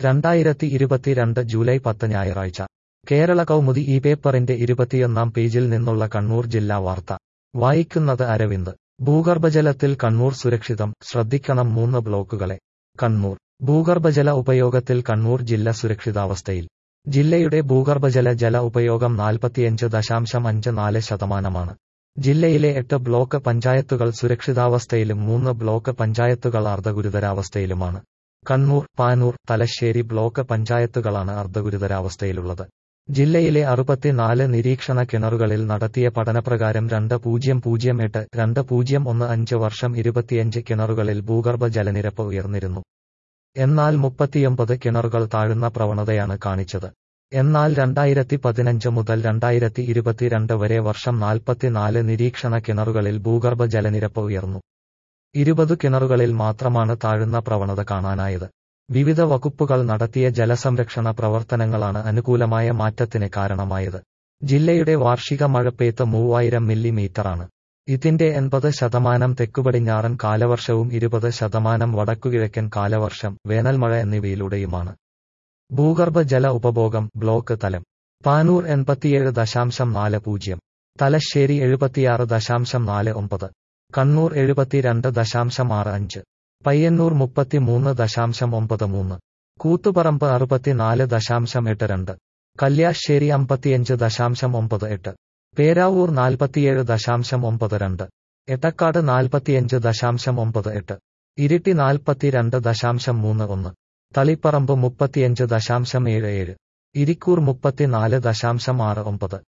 രണ്ടായിരത്തി ഇരുപത്തിരണ്ട് ജൂലൈ പത്ത് ഞായറാഴ്ച കേരള കൗമുദി ഈ പേപ്പറിന്റെ ഇരുപത്തിയൊന്നാം പേജിൽ നിന്നുള്ള കണ്ണൂർ ജില്ലാ വാർത്ത വായിക്കുന്നത് അരവിന്ദ് ഭൂഗർഭജലത്തിൽ കണ്ണൂർ സുരക്ഷിതം ശ്രദ്ധിക്കണം മൂന്ന് ബ്ലോക്കുകളെ കണ്ണൂർ ഭൂഗർഭജല ഉപയോഗത്തിൽ കണ്ണൂർ ജില്ല സുരക്ഷിതാവസ്ഥയിൽ ജില്ലയുടെ ഭൂഗർഭജല ജല ഉപയോഗം നാൽപ്പത്തിയഞ്ച് ദശാംശം അഞ്ച് നാല് ശതമാനമാണ് ജില്ലയിലെ എട്ട് ബ്ലോക്ക് പഞ്ചായത്തുകൾ സുരക്ഷിതാവസ്ഥയിലും മൂന്ന് ബ്ലോക്ക് പഞ്ചായത്തുകൾ അർദ്ധഗുരുതരാവസ്ഥയിലുമാണ് കണ്ണൂർ പാനൂർ തലശ്ശേരി ബ്ലോക്ക് പഞ്ചായത്തുകളാണ് അർദ്ധഗുരുതരാവസ്ഥയിലുള്ളത് ജില്ലയിലെ അറുപത്തിനാല് നിരീക്ഷണ കിണറുകളിൽ നടത്തിയ പഠനപ്രകാരം രണ്ട് പൂജ്യം പൂജ്യം എട്ട് രണ്ട് പൂജ്യം ഒന്ന് അഞ്ച് വർഷം ഇരുപത്തിയഞ്ച് കിണറുകളിൽ ഭൂഗർഭ ജലനിരപ്പ് ഉയർന്നിരുന്നു എന്നാൽ മുപ്പത്തിയൊമ്പത് കിണറുകൾ താഴുന്ന പ്രവണതയാണ് കാണിച്ചത് എന്നാൽ രണ്ടായിരത്തി പതിനഞ്ച് മുതൽ രണ്ടായിരത്തി ഇരുപത്തിരണ്ട് വരെ വർഷം നാൽപ്പത്തിനാല് നിരീക്ഷണ കിണറുകളിൽ ഭൂഗർഭ ജലനിരപ്പ് ഉയർന്നു ഇരുപത് കിണറുകളിൽ മാത്രമാണ് താഴുന്ന പ്രവണത കാണാനായത് വിവിധ വകുപ്പുകൾ നടത്തിയ ജലസംരക്ഷണ പ്രവർത്തനങ്ങളാണ് അനുകൂലമായ മാറ്റത്തിന് കാരണമായത് ജില്ലയുടെ വാർഷിക മഴപ്പെയ്ത്ത് മൂവായിരം മില്ലിമീറ്ററാണ് ഇതിന്റെ എൺപത് ശതമാനം തെക്കുപടിഞ്ഞാറൻ കാലവർഷവും ഇരുപത് ശതമാനം വടക്കുകിഴക്കൻ കാലവർഷം വേനൽമഴ എന്നിവയിലൂടെയുമാണ് ഭൂഗർഭ ജല ഉപഭോഗം ബ്ലോക്ക് തലം പാനൂർ എൺപത്തിയേഴ് ദശാംശം നാല് പൂജ്യം തലശ്ശേരി എഴുപത്തിയാറ് ദശാംശം നാല് ഒമ്പത് കണ്ണൂർ എഴുപത്തിരണ്ട് ദശാംശം ആറ് അഞ്ച് പയ്യന്നൂർ മുപ്പത്തിമൂന്ന് ദശാംശം ഒമ്പത് മൂന്ന് കൂത്തുപറമ്പ് അറുപത്തിനാല് ദശാംശം എട്ട് രണ്ട് കല്യാശ്ശേരി അമ്പത്തിയഞ്ച് ദശാംശം ഒമ്പത് എട്ട് പേരാവൂർ നാൽപ്പത്തിയേഴ് ദശാംശം ഒമ്പത് രണ്ട് എട്ടക്കാട് നാൽപ്പത്തിയഞ്ച് ദശാംശം ഒമ്പത് എട്ട് ഇരിട്ടി നാൽപ്പത്തിരണ്ട് ദശാംശം മൂന്ന് ഒന്ന് തളിപ്പറമ്പ് മുപ്പത്തിയഞ്ച് ദശാംശം ഏഴ് ഏഴ് ഇരിക്കൂർ മുപ്പത്തിനാല് ദശാംശം ആറ് ഒമ്പത്